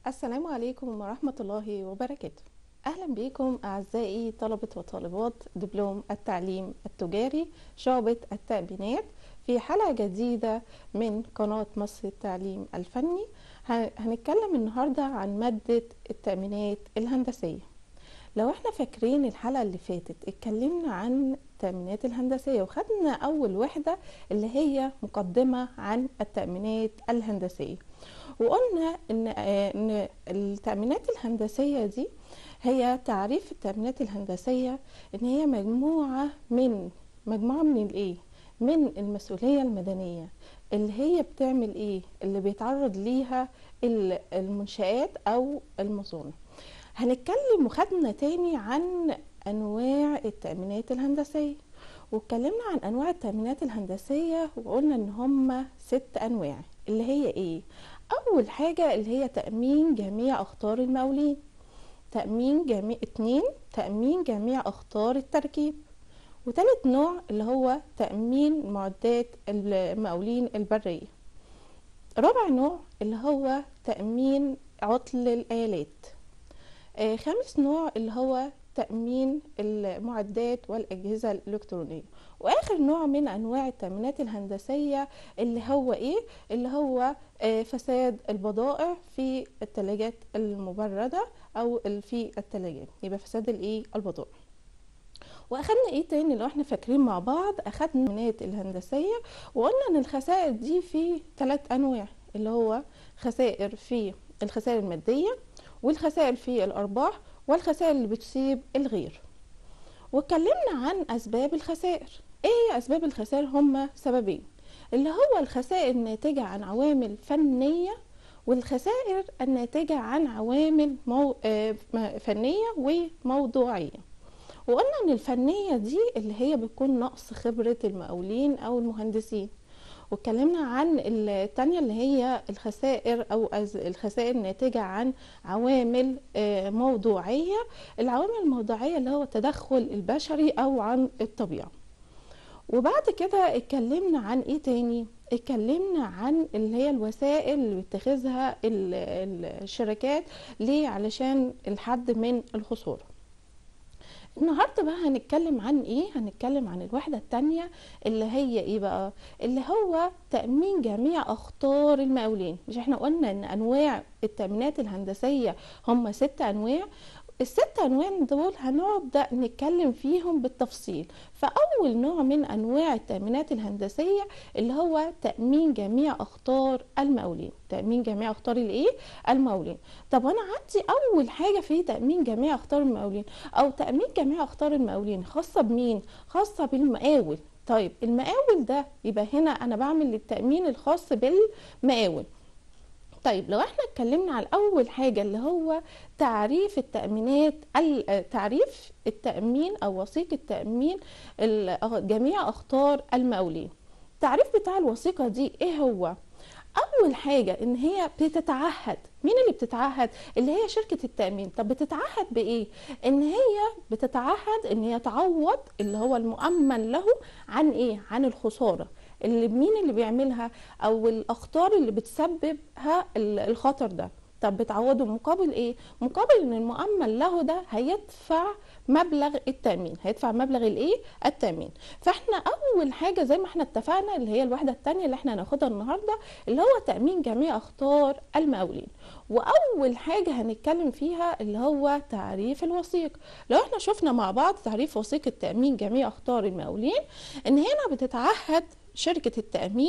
السلام عليكم ورحمة الله وبركاته أهلا بكم أعزائي طلبة وطالبات دبلوم التعليم التجاري شعبة التأمينات في حلقة جديدة من قناة مصر التعليم الفني ه- هنتكلم النهاردة عن مادة التأمينات الهندسية لو احنا فاكرين الحلقة اللي فاتت اتكلمنا عن التأمينات الهندسية وخدنا أول وحدة اللي هي مقدمة عن التأمينات الهندسية وقلنا ان آه، ان التأمينات الهندسية دي هي تعريف التأمينات الهندسية ان هي مجموعة من مجموعة من الايه من المسؤولية المدنية اللي هي بتعمل ايه اللي بيتعرض ليها ال- المنشآت او المصانع هنتكلم وخدنا تاني عن انواع التأمينات الهندسية واتكلمنا عن انواع التأمينات الهندسية وقلنا ان هم ست انواع اللي هي ايه اول حاجة اللي هي تأمين جميع اخطار المقاولين تأمين جميع اتنين تأمين جميع اخطار التركيب وتالت نوع اللي هو تأمين معدات المقاولين البرية رابع نوع اللي هو تأمين عطل الآلات آه، خامس نوع اللي هو تأمين المعدات والأجهزة الإلكترونية وآخر نوع من أنواع التأمينات الهندسية اللي هو إيه؟ اللي هو آه، فساد البضائع في الثلاجات المبردة أو ال- في الثلاجات يبقى فساد الإيه؟ البضائع واخدنا ايه تاني لو احنا فاكرين مع بعض اخدنا التأمينات الهندسية وقلنا ان الخسائر دي في ثلاث انواع اللي هو خسائر في الخسائر المادية والخسائر في الارباح والخسائر اللي بتصيب الغير واتكلمنا عن اسباب الخسائر ايه هي اسباب الخسائر هما سببين اللي هو الخسائر الناتجة عن عوامل فنية والخسائر الناتجة عن عوامل مو... آه، م- فنية وموضوعية وقلنا ان الفنية دي اللي هي بتكون نقص خبرة المقاولين او المهندسين واتكلمنا عن التانية اللي هي الخسائر او أز- الخسائر الناتجة عن عوامل آه، موضوعية العوامل الموضوعية اللي هو التدخل البشري او عن الطبيعة وبعد كده اتكلمنا عن ايه تاني اتكلمنا عن اللي هي الوسائل اللي بيتخذها ال- ال- الشركات ليه علشان الحد من الخسارة النهارده بقى هنتكلم عن ايه هنتكلم عن الوحده التانية اللي هي ايه بقى اللي هو تامين جميع اخطار المقاولين مش احنا قلنا ان انواع التامينات الهندسيه هم ست انواع الست انواع دول هنبدا نتكلم فيهم بالتفصيل فاول نوع من انواع التامينات الهندسيه اللي هو تامين جميع اخطار المقاولين تامين جميع اخطار الايه المقاولين طب انا عندي اول حاجه في تامين جميع اخطار المقاولين او تامين جميع اخطار المقاولين خاصه بمين خاصه بالمقاول طيب المقاول ده يبقى هنا انا بعمل التامين الخاص بالمقاول طيب لو احنا اتكلمنا على اول حاجه اللي هو تعريف التامينات ال- آه، تعريف التامين او وثيقه تامين ال- آه، جميع اخطار المقاولين التعريف بتاع الوثيقه دي ايه هو اول حاجه ان هي بتتعهد مين اللي بتتعهد اللي هي شركه التامين طب بتتعهد بايه ان هي بتتعهد ان هي تعوض اللي هو المؤمن له عن ايه عن الخساره اللي مين اللي بيعملها او الاخطار اللي بتسببها ال- الخطر ده طب بتعوضه مقابل ايه مقابل ان المؤمن له ده هيدفع مبلغ التامين هيدفع مبلغ الايه التامين فاحنا اول حاجه زي ما احنا اتفقنا اللي هي الوحده الثانيه اللي احنا هناخدها النهارده اللي هو تامين جميع اخطار المقاولين واول حاجه هنتكلم فيها اللي هو تعريف الوثيقه لو احنا شفنا مع بعض تعريف وثيقه تامين جميع اخطار المقاولين ان هنا بتتعهد شركه التامين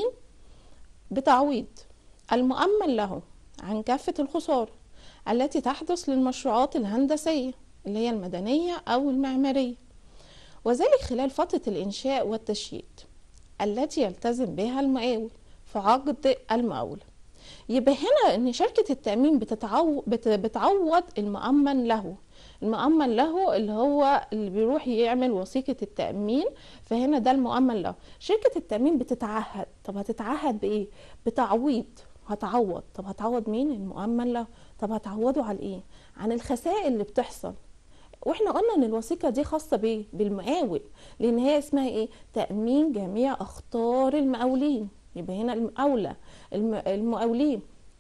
بتعويض المؤمن له عن كافة الخسارة التي تحدث للمشروعات الهندسية اللي هي المدنية أو المعمارية وذلك خلال فترة الإنشاء والتشييد التي يلتزم بها المقاول في عقد المقاولة يبقى هنا ان شركة التأمين بتتعو... بت... بتعوض المؤمن له المؤمن له اللي هو اللي بيروح يعمل وثيقة التأمين فهنا ده المؤمن له شركة التأمين بتتعهد طب هتتعهد بإيه بتعويض هتعوض طب هتعوض مين المؤمن له طب هتعوضه على ايه عن الخسائر اللي بتحصل واحنا قلنا ان الوثيقه دي خاصه بايه بالمقاول لان هي اسمها ايه تامين جميع اخطار المقاولين يبقى هنا المقاوله الم- المقاولين طب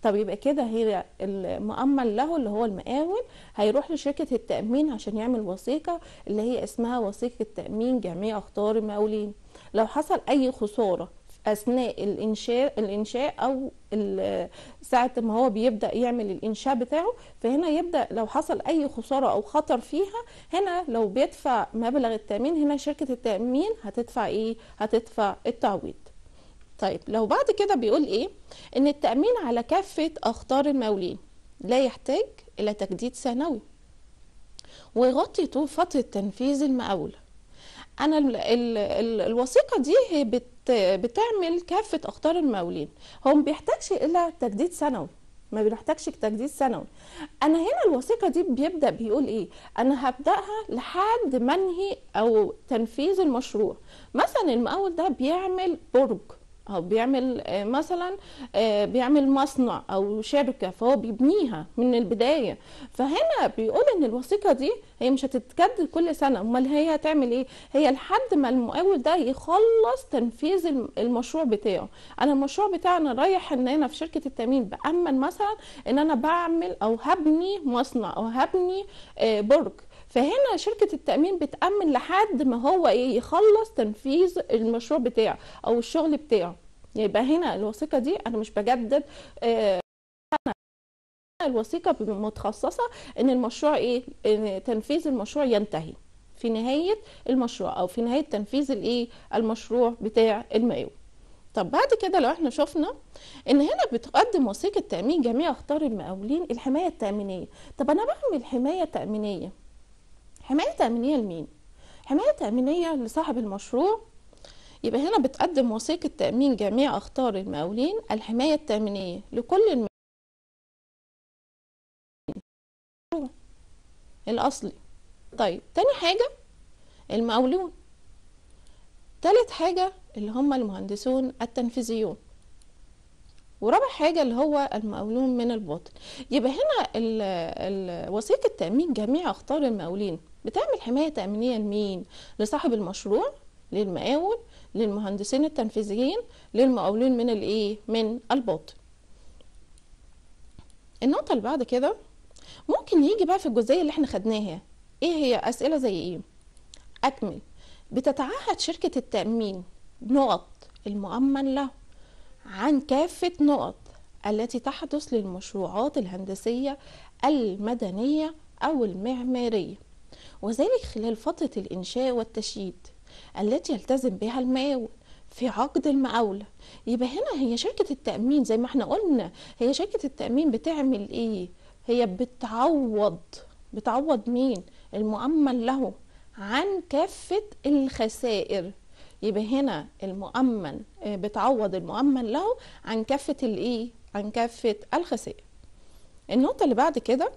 طب يبقى كده هي المؤمن له اللي هو المقاول هيروح لشركة التأمين عشان يعمل وثيقة اللي هي اسمها وثيقة تأمين جميع أخطار المقاولين لو حصل أي خسارة اثناء الانشاء الانشاء او ال- ساعه ما هو بيبدا يعمل الانشاء بتاعه فهنا يبدا لو حصل اي خساره او خطر فيها هنا لو بيدفع مبلغ التامين هنا شركه التامين هتدفع ايه هتدفع التعويض طيب لو بعد كده بيقول ايه ان التامين على كافه اخطار المقاولين لا يحتاج الى تجديد سنوي ويغطي طول فتره تنفيذ المقاول انا ال ال ال الوثيقه دي هي بت بتعمل كافه اخطار المقاولين هو ما بيحتاجش الى تجديد سنوي ما بيحتاجش تجديد سنوي انا هنا الوثيقه دي بيبدا بيقول ايه انا هبداها لحد منهي او تنفيذ المشروع مثلا المقاول ده بيعمل برج او بيعمل آه، مثلا آه، بيعمل مصنع او شركه فهو بيبنيها من البدايه فهنا بيقول ان الوثيقه دي هي مش هتتجدد كل سنه امال هي هتعمل ايه هي لحد ما المقاول ده يخلص تنفيذ الم- المشروع بتاعه انا المشروع بتاعي انا رايح ان انا في شركه التامين بامن مثلا ان انا بعمل او هبني مصنع او هبني آه، برج فهنا شركة التأمين بتأمن لحد ما هو ايه يخلص تنفيذ المشروع بتاعه او الشغل بتاعه يبقى هنا الوثيقة دي انا مش بجدد آه، أنا الوثيقة متخصصة ان المشروع ايه إن تنفيذ المشروع ينتهي في نهاية المشروع او في نهاية تنفيذ الايه المشروع بتاع المقاول طب بعد كده لو احنا شفنا ان هنا بتقدم وثيقة تأمين جميع اخطار المقاولين الحماية التأمينية طب انا بعمل حماية تأمينية حماية تأمينية لمين؟ حماية تأمينية لصاحب المشروع يبقى هنا بتقدم وثيقة تأمين جميع أخطار المقاولين الحماية التأمينية لكل الم... الأصلي طيب تاني حاجة المقاولون تالت حاجة اللي هم المهندسون التنفيذيون ورابع حاجة اللي هو المقاولون من الباطن يبقى هنا ال- ال- وثيقة تأمين جميع أخطار المقاولين بتعمل حماية تأمينية لمين؟ لصاحب المشروع للمقاول للمهندسين التنفيذيين للمقاولين من الايه؟ من الباطن النقطة اللي بعد كده ممكن يجي بقى في الجزئية اللي احنا خدناها ايه هي أسئلة زي ايه؟ أكمل بتتعهد شركة التأمين نقط المؤمن له عن كافة نقط التي تحدث للمشروعات الهندسية المدنية أو المعمارية وذلك خلال فترة الإنشاء والتشييد التي يلتزم بها المقاول في عقد المقاولة يبقى هنا هي شركة التأمين زي ما احنا قلنا هي شركة التأمين بتعمل ايه هي بتعوض بتعوض مين المؤمن له عن كافة الخسائر يبقى هنا المؤمن آه، بتعوض المؤمن له عن كافة الايه عن كافة الخسائر النقطة اللي بعد كده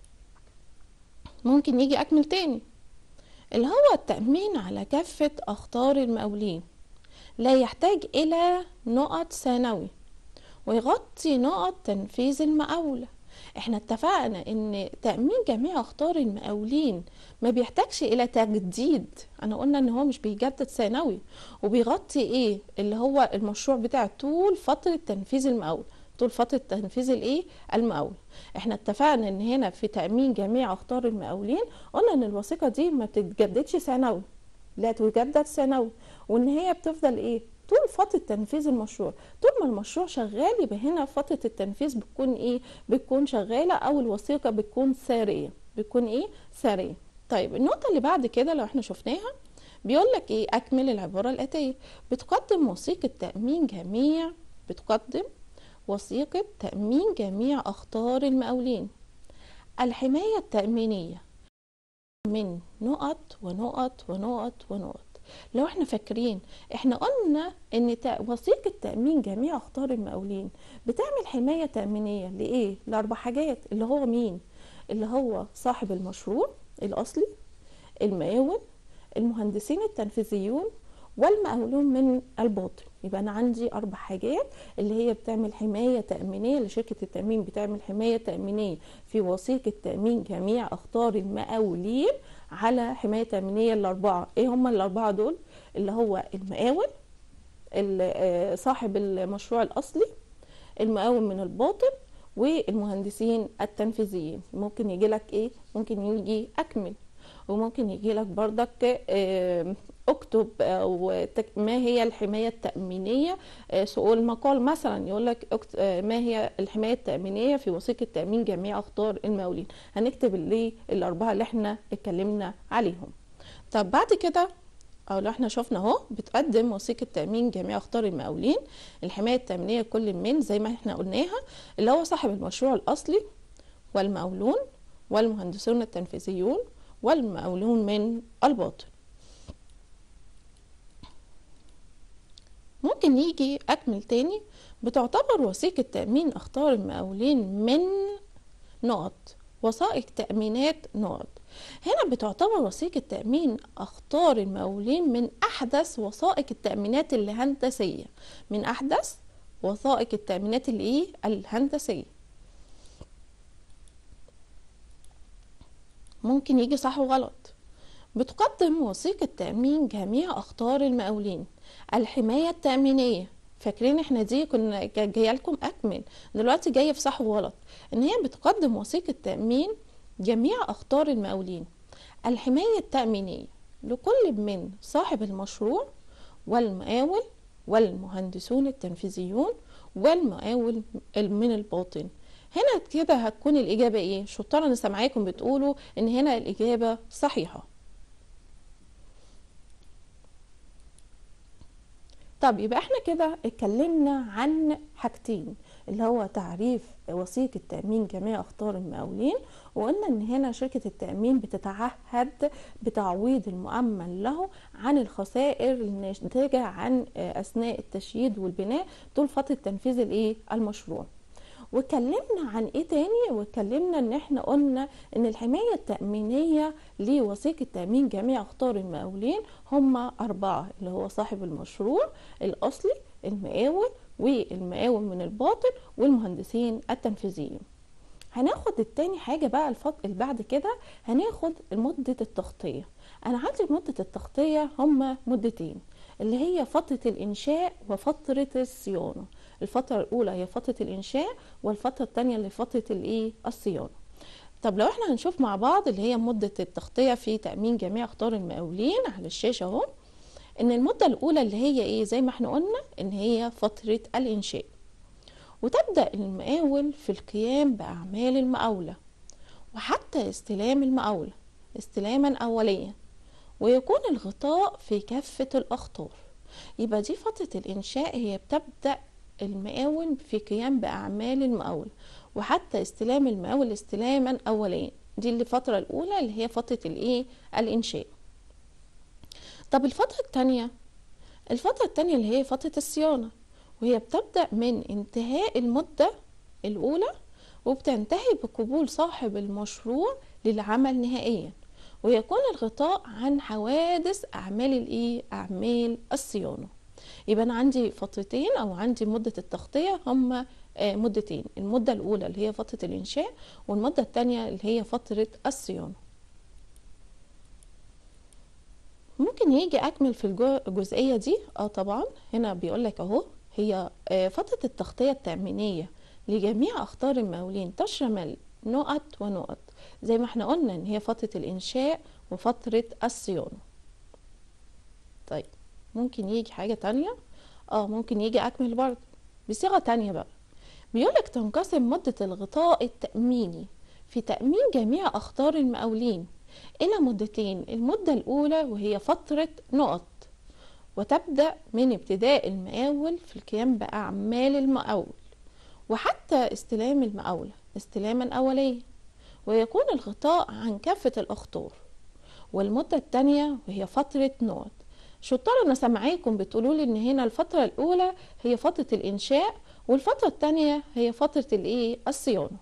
ممكن يجي أكمل تاني اللي هو التأمين على كافة أخطار المقاولين لا يحتاج إلى نقط ثانوي ويغطي نقط تنفيذ المقاولة احنا اتفقنا ان تأمين جميع اخطار المقاولين ما بيحتاجش الى تجديد انا قلنا ان هو مش بيجدد ثانوي وبيغطي ايه اللي هو المشروع بتاع طول فترة تنفيذ المقاول طول فترة تنفيذ الايه المقاول احنا اتفقنا ان هنا في تأمين جميع اخطار المقاولين قلنا ان الوثيقة دي ما بتتجددش ثانوي لا تجدد سنوي وان هي بتفضل ايه طول فترة تنفيذ المشروع طول ما المشروع شغال يبقى هنا فترة التنفيذ بتكون ايه بتكون شغالة او الوثيقة بتكون سارية بتكون ايه سارية طيب النقطة اللي بعد كده لو احنا شفناها بيقول لك ايه اكمل العبارة الاتية بتقدم وثيقة تأمين جميع بتقدم وثيقة تأمين جميع أخطار المقاولين الحماية التأمينية من نقط ونقط ونقط ونقط لو احنا فاكرين احنا قلنا ان تأ- وثيقة تأمين جميع اخطار المقاولين بتعمل حماية تأمينية لإيه؟ لأربع حاجات اللي هو مين؟ اللي هو صاحب المشروع الأصلي المقاول المهندسين التنفيذيون والمقاولون من الباطن يبقى انا عندي اربع حاجات اللي هي بتعمل حمايه تامينيه لشركه التامين بتعمل حمايه تامينيه في وثيقه تامين جميع اخطار المقاولين على حمايه تامينيه الاربعه ايه هم الاربعه دول اللي هو المقاول ال- آه، صاحب المشروع الاصلي المقاول من الباطن والمهندسين التنفيذيين ممكن يجي لك ايه ممكن يجي اكمل وممكن يجي لك بردك آه، اكتب او تك- ما هي الحمايه التامينيه آه، سؤال مقال مثلا يقول لك اكت- آه، ما هي الحمايه التامينيه في وثيقه تامين جميع اخطار المقاولين هنكتب اللي الاربعه اللي احنا اتكلمنا عليهم طب بعد كده او لو احنا شفنا اهو بتقدم وثيقه تامين جميع اخطار المقاولين الحمايه التامينيه كل من زي ما احنا قلناها اللي هو صاحب المشروع الاصلي والمقاولون والمهندسون التنفيذيون والمقاولون من الباطن ممكن يجي أكمل تاني بتعتبر وثيقة تأمين أخطار المقاولين من نقط وثائق تأمينات نقط هنا بتعتبر وثيقة تأمين أخطار المقاولين من أحدث وثائق التأمينات الهندسية من أحدث وثائق التأمينات الإيه الهندسية ممكن يجي صح وغلط بتقدم وثيقة تأمين جميع أخطار المقاولين الحماية التأمينية فاكرين احنا دي كنا جا- جايه لكم اكمل دلوقتي جايه في صح وغلط ان هي بتقدم وثيقه تامين جميع اخطار المقاولين الحمايه التامينيه لكل من صاحب المشروع والمقاول والمهندسون التنفيذيون والمقاول من الباطن هنا كده هتكون الاجابه ايه شطار انا سامعاكم بتقولوا ان هنا الاجابه صحيحه طب يبقى احنا كده اتكلمنا عن حاجتين اللي هو تعريف وثيقة تأمين جميع أخطار المقاولين وقلنا إن هنا شركة التأمين بتتعهد بتعويض المؤمن له عن الخسائر الناتجة عن أثناء التشييد والبناء طول فترة تنفيذ الإيه المشروع واتكلمنا عن ايه تاني واتكلمنا ان احنا قلنا ان الحماية التأمينية لوثيقة تأمين جميع اخطار المقاولين هم اربعة اللي هو صاحب المشروع الاصلي المقاول والمقاول من الباطن والمهندسين التنفيذيين هناخد التاني حاجة بقى الفط... اللي بعد كده هناخد مدة التغطية أنا عندي مدة التغطية هما مدتين اللي هي فترة الإنشاء وفترة الصيانة الفترة الأولى هي فترة الإنشاء والفترة التانية اللي فترة الإيه الصيانة طب لو احنا هنشوف مع بعض اللي هي مدة التغطية في تأمين جميع أخطار المقاولين على الشاشة اهو إن المدة الأولى اللي هي إيه زي ما احنا قلنا إن هي فترة الإنشاء وتبدأ المقاول في القيام بأعمال المقاولة وحتى استلام المقاولة استلاما أوليا ويكون الغطاء في كافة الأخطار يبقى دي فترة الإنشاء هي بتبدأ المقاول في قيام بأعمال المقاول وحتى استلام المقاول استلاما أوليا دي الفترة الأولى اللي هي فترة الإيه الإنشاء طب الفترة التانية الفترة التانية اللي هي فترة الصيانة وهي بتبدأ من انتهاء المدة الأولى وبتنتهي بقبول صاحب المشروع للعمل نهائيا ويكون الغطاء عن حوادث أعمال الإيه؟ أعمال الصيانة يبقى أنا عندي فترتين أو عندي مدة التغطية هما مدتين المدة الأولى اللي هي فترة الإنشاء والمدة الثانية اللي هي فترة الصيانة ممكن يجي أكمل في الجزئية دي اه طبعا هنا بيقولك أهو هي فترة التغطية التأمينية لجميع أخطار المقاولين تشمل نقط ونقط زي ما احنا قلنا ان هي فترة الإنشاء وفترة الصيانة طيب ممكن يجي حاجة تانية اه ممكن يجي أكمل برضه بصيغة تانية بقى بيقولك تنقسم مدة الغطاء التأميني في تأمين جميع أخطار المقاولين إلى مدتين المدة الأولى وهي فترة نقط وتبدأ من ابتداء المقاول في القيام بأعمال المقاول وحتى استلام المقاولة استلاما أوليا ويكون الغطاء عن كافة الأخطار والمدة الثانية وهي فترة نقط شطار أنا سامعاكم بتقولوا لي إن هنا الفترة الأولى هي فترة الإنشاء والفترة الثانية هي فترة الإيه الصيانة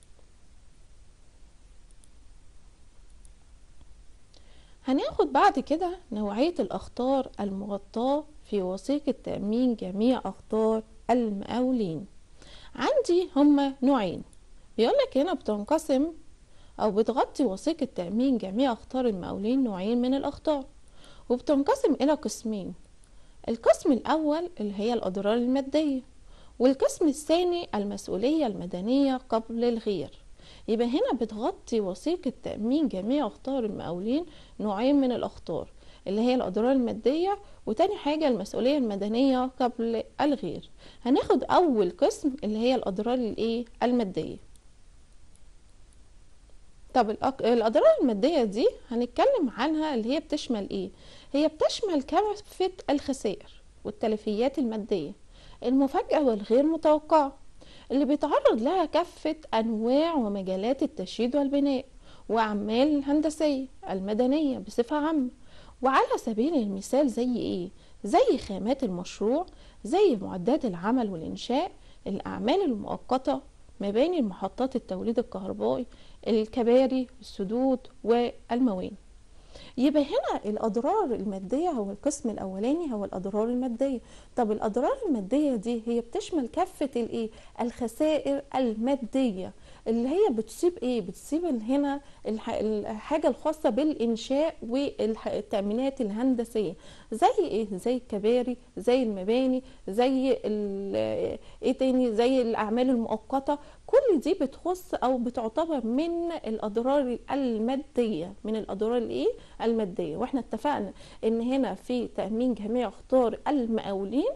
هناخد بعد كده نوعية الأخطار المغطاة في وثيقة تأمين جميع أخطار المقاولين عندي هما نوعين بيقولك هنا بتنقسم أو بتغطي وثيقة تأمين جميع أخطار المقاولين نوعين من الأخطار وبتنقسم إلى قسمين القسم الأول اللي هي الأضرار المادية والقسم الثاني المسؤولية المدنية قبل الغير يبقى هنا بتغطي وثيقة تأمين جميع أخطار المقاولين نوعين من الأخطار اللي هي الأضرار المادية وتاني حاجة المسؤولية المدنية قبل الغير هناخد أول قسم اللي هي الأضرار الإيه المادية طب الأضرار المادية دي هنتكلم عنها اللي هي بتشمل إيه هي بتشمل كافة الخسائر والتلفيات المادية المفاجأة والغير متوقعة اللي بيتعرض لها كافة أنواع ومجالات التشييد والبناء وأعمال الهندسية المدنية بصفة عامة وعلى سبيل المثال زي إيه؟ زي خامات المشروع زي معدات العمل والإنشاء الأعمال المؤقتة مباني المحطات التوليد الكهربائي الكباري السدود والموانئ يبقى هنا الاضرار الماديه هو القسم الاولاني هو الاضرار الماديه طب الاضرار الماديه دي هي بتشمل كافه الايه الخسائر الماديه اللي هي بتصيب ايه بتصيب هنا الحاجه الخاصه بالانشاء والتامينات الهندسيه زي ايه زي الكباري زي المباني زي ايه تاني زي الاعمال المؤقته كل دي بتخص او بتعتبر من الاضرار الماديه من الاضرار الايه الماديه واحنا اتفقنا ان هنا في تامين جميع اخطار المقاولين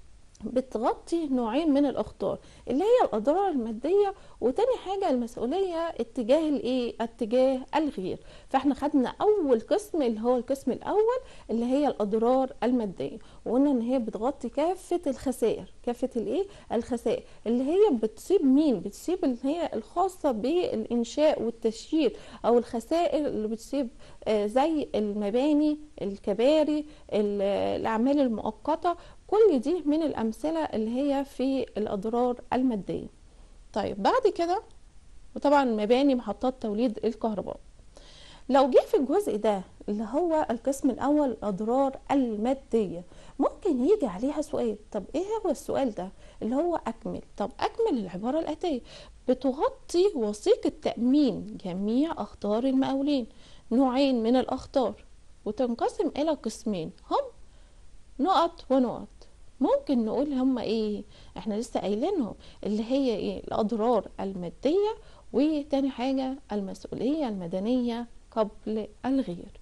بتغطي نوعين من الاخطار اللي هي الاضرار الماديه وتاني حاجه المسؤوليه اتجاه الايه اتجاه الغير فاحنا خدنا اول قسم اللي هو القسم الاول اللي هي الاضرار الماديه وقلنا ان هي بتغطي كافه الخسائر كافه الايه الخسائر اللي هي بتصيب مين بتصيب اللي هي الخاصه بالانشاء والتشييد او الخسائر اللي بتصيب زي المباني الكباري الاعمال المؤقته كل دي من الأمثلة اللي هي في الأضرار المادية طيب بعد كده وطبعا مباني محطات توليد الكهرباء لو جه في الجزء ده اللي هو القسم الأول الأضرار المادية ممكن يجي عليها سؤال طب إيه هو السؤال ده اللي هو أكمل طب أكمل العبارة الآتية بتغطي وثيقة تأمين جميع أخطار المقاولين نوعين من الأخطار وتنقسم إلى قسمين هم نقط ونقط ممكن نقول هما ايه احنا لسه قايلينهم اللي هي ايه الاضرار الماديه وتاني حاجه المسؤوليه المدنيه قبل الغير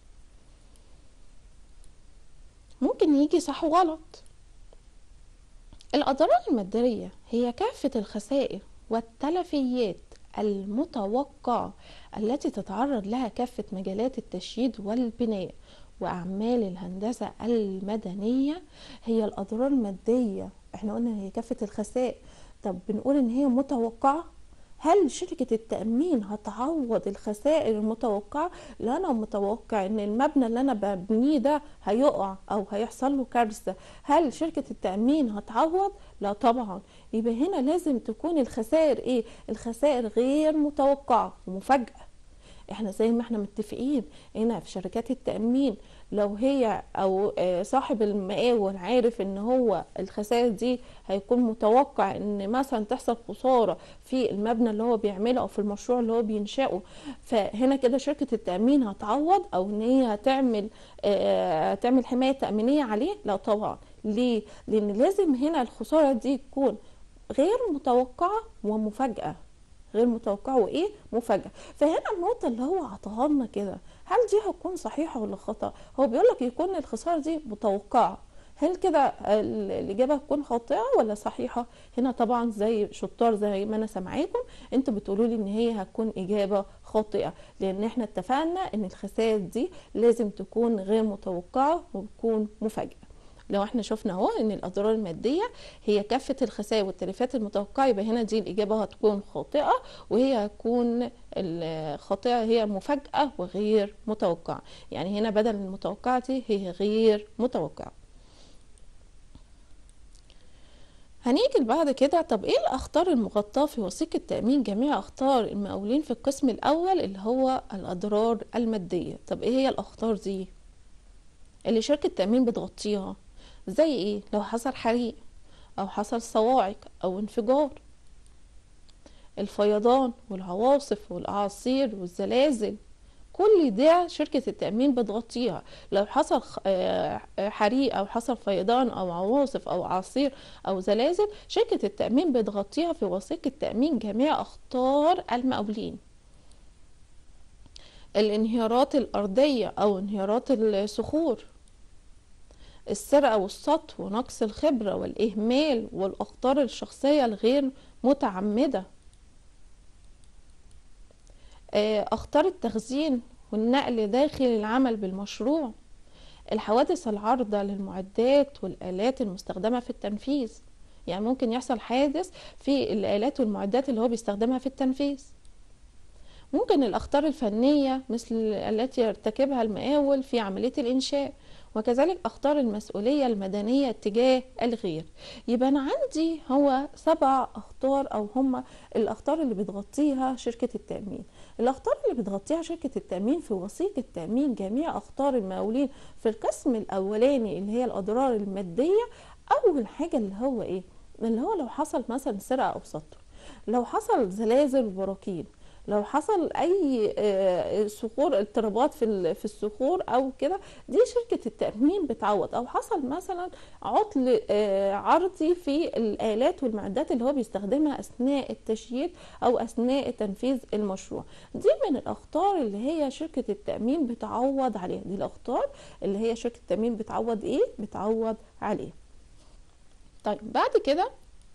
ممكن يجي صح وغلط الاضرار الماديه هي كافه الخسائر والتلفيات المتوقعه التي تتعرض لها كافه مجالات التشييد والبناء واعمال الهندسه المدنيه هي الاضرار الماديه احنا قلنا ان هي كافه الخسائر طب بنقول ان هي متوقعه هل شركة التأمين هتعوض الخسائر المتوقعة؟ لا أنا متوقع إن المبنى اللي أنا ببنيه ده هيقع أو هيحصل له كارثة، هل شركة التأمين هتعوض؟ لا طبعا، يبقى هنا لازم تكون الخسائر إيه؟ الخسائر غير متوقعة ومفاجأة. احنا زي ما احنا متفقين هنا في شركات التأمين لو هي او صاحب المقاول عارف ان هو الخسائر دي هيكون متوقع ان مثلا تحصل خسارة في المبنى اللي هو بيعمله او في المشروع اللي هو بينشأه فهنا كده شركة التأمين هتعوض او ان هي هتعمل تعمل حماية تأمينية عليه لا طبعا ليه لان لازم هنا الخسارة دي تكون غير متوقعة ومفاجأة غير متوقعه وايه مفاجاه فهنا النقطه اللي هو عطاها لنا كده هل دي هتكون صحيحه ولا خطا هو بيقول لك يكون الخساره دي متوقعه هل كده الاجابه هتكون خاطئه ولا صحيحه هنا طبعا زي شطار زي ما انا سامعاكم انتوا بتقولوا لي ان هي هتكون اجابه خاطئه لان احنا اتفقنا ان الخسائر دي لازم تكون غير متوقعه وتكون مفاجاه لو احنا شفنا اهو ان الاضرار الماديه هي كافه الخسائر والتلفات المتوقعه يبقى هنا دي الاجابه هتكون خاطئه وهي هتكون الخاطئه هي المفاجاه وغير متوقعه يعني هنا بدل المتوقعه دي هي غير متوقعه هنيجي بعد كده طب ايه الاخطار المغطاه في وثيقه تامين جميع اخطار المقاولين في القسم الاول اللي هو الاضرار الماديه طب ايه هي الاخطار دي اللي شركه التامين بتغطيها زي ايه لو حصل حريق او حصل صواعق او انفجار الفيضان والعواصف والاعاصير والزلازل كل ده شركة التأمين بتغطيها لو حصل حريق أو حصل فيضان أو عواصف أو عصير أو زلازل شركة التأمين بتغطيها في وثيقة تأمين جميع أخطار المقاولين الانهيارات الأرضية أو انهيارات الصخور السرقة والسطو ونقص الخبرة والإهمال والأخطار الشخصية الغير متعمدة أخطار التخزين والنقل داخل العمل بالمشروع الحوادث العارضة للمعدات والآلات المستخدمة في التنفيذ يعني ممكن يحصل حادث في الآلات والمعدات اللي هو بيستخدمها في التنفيذ ممكن الأخطار الفنية مثل التي يرتكبها المقاول في عملية الإنشاء وكذلك أخطار المسؤولية المدنية تجاه الغير يبقى أنا عندي هو سبع أخطار أو هم الأخطار اللي بتغطيها شركة التأمين الأخطار اللي بتغطيها شركة التأمين في وثيقة تأمين جميع أخطار المقاولين في القسم الأولاني اللي هي الأضرار المادية أول حاجة اللي هو إيه اللي هو لو حصل مثلا سرقة أو سطر لو حصل زلازل وبراكين لو حصل اي صخور اضطرابات في في الصخور او كده دي شركه التامين بتعوض او حصل مثلا عطل عرضي في الالات والمعدات اللي هو بيستخدمها اثناء التشييد او اثناء تنفيذ المشروع دي من الاخطار اللي هي شركه التامين بتعوض عليها دي الاخطار اللي هي شركه التامين بتعوض ايه بتعوض عليها طيب بعد كده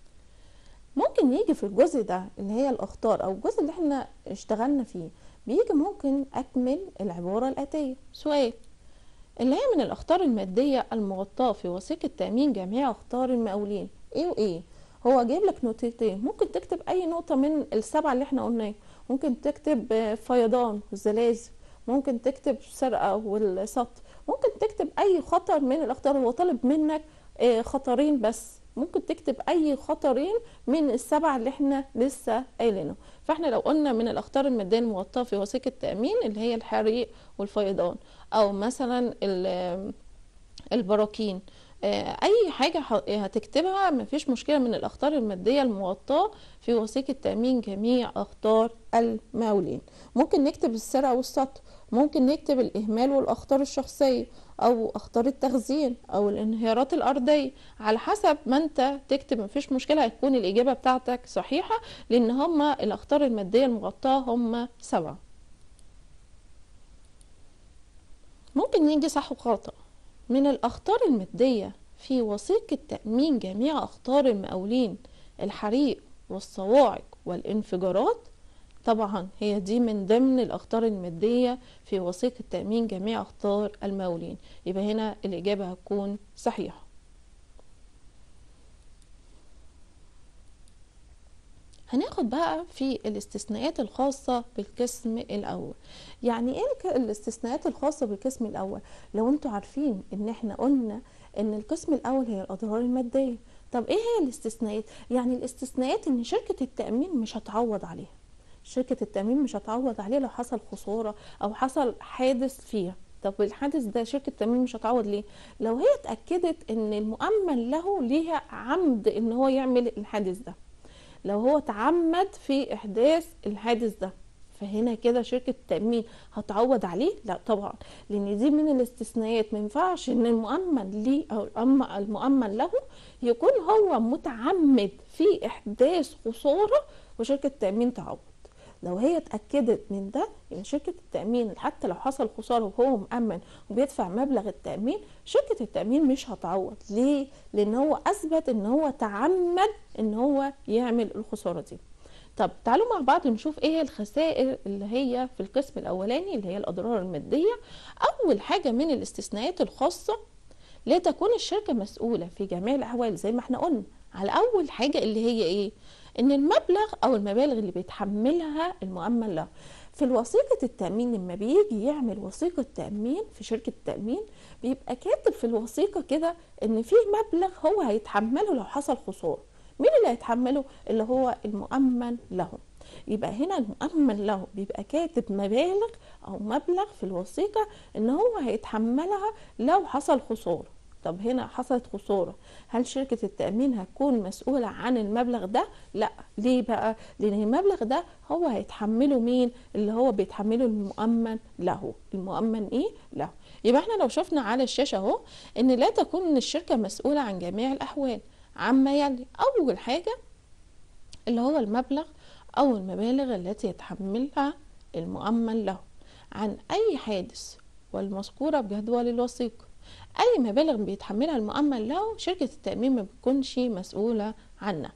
ممكن يجي في الجزء ده اللي هي الاخطار او الجزء اللي احنا اشتغلنا فيه بيجي ممكن اكمل العباره الاتيه سؤال اللي هي من الاخطار الماديه المغطاه في وثيقه تامين جميع اخطار المقاولين ايه وايه هو جايب لك نقطتين ممكن تكتب اي نقطه من السبعه اللي احنا قلناه ممكن تكتب فيضان والزلازل ممكن تكتب سرقه والسطو ممكن تكتب اي خطر من الاخطار هو طالب منك خطرين بس ممكن تكتب اي خطرين من السبعه اللي احنا لسه قايلينهم فاحنا لو قلنا من الاخطار الماديه المغطاه في وثيقه التامين اللي هي الحريق والفيضان او مثلا البراكين اي حاجه هتكتبها مفيش مشكله من الاخطار الماديه المغطاه في وثيقه تامين جميع اخطار المقاولين ممكن نكتب السرقه والسطو ممكن نكتب الاهمال والاخطار الشخصيه او اخطار التخزين او الانهيارات الارضيه على حسب ما انت تكتب مفيش مشكله هتكون الاجابه بتاعتك صحيحه لان هما الاخطار الماديه المغطاه هما سبعه ممكن نيجي صح وخطأ من الأخطار المادية في وثيقة تأمين جميع أخطار المقاولين الحريق والصواعق والانفجارات طبعا هي دي من ضمن الأخطار المادية في وثيقة تأمين جميع أخطار المقاولين يبقى هنا الإجابة هتكون صحيحة هناخد بقى في الاستثناءات الخاصة بالقسم الأول يعني ايه الاستثناءات الخاصة بالقسم الأول لو انتوا عارفين ان احنا قلنا ان القسم الأول هي الأضرار المادية طب ايه هي الاستثناءات يعني الاستثناءات ان شركة التأمين مش هتعوض عليها شركة التأمين مش هتعوض عليه لو حصل خسارة أو حصل حادث فيها طب الحادث ده شركة التأمين مش هتعوض ليه؟ لو هي اتأكدت إن المؤمن له ليها عمد إن هو يعمل الحادث ده لو هو تعمد في إحداث الحادث ده فهنا كده شركة التأمين هتعوض عليه؟ لا طبعا لأن دي من الاستثناءات ما ينفعش إن المؤمن ليه أو المؤمن له يكون هو متعمد في إحداث خسارة وشركة التأمين تعوض لو هي اتاكدت من ده ان شركه التامين حتى لو حصل خساره وهو مامن وبيدفع مبلغ التامين شركه التامين مش هتعوض ليه لان هو اثبت ان هو تعمد ان هو يعمل الخساره دي طب تعالوا مع بعض نشوف ايه هي الخسائر اللي هي في القسم الاولاني اللي هي الاضرار الماديه اول حاجه من الاستثناءات الخاصه لا تكون الشركه مسؤوله في جميع الاحوال زي ما احنا قلنا على اول حاجه اللي هي ايه ان المبلغ او المبالغ اللي بيتحملها المؤمن له في الوثيقة التأمين لما بيجي يعمل وثيقة تأمين في شركة التأمين بيبقى كاتب في الوثيقة كده ان في مبلغ هو هيتحمله لو حصل خسارة مين اللي هيتحمله اللي هو المؤمن له يبقى هنا المؤمن له بيبقى كاتب مبالغ او مبلغ في الوثيقة ان هو هيتحملها لو حصل خسارة طب هنا حصلت خسارة هل شركة التأمين هتكون مسؤولة عن المبلغ ده؟ لا ليه بقى؟ لأن المبلغ ده هو هيتحمله مين؟ اللي هو بيتحمله المؤمن له المؤمن إيه؟ له يبقى احنا لو شفنا على الشاشة اهو إن لا تكون الشركة مسؤولة عن جميع الأحوال عما يلي أول حاجة اللي هو المبلغ أو المبالغ التي يتحملها المؤمن له عن أي حادث والمذكورة بجدول الوثيقة أي مبالغ بيتحملها المؤمن له شركة التأمين ما بتكونش مسؤولة عنها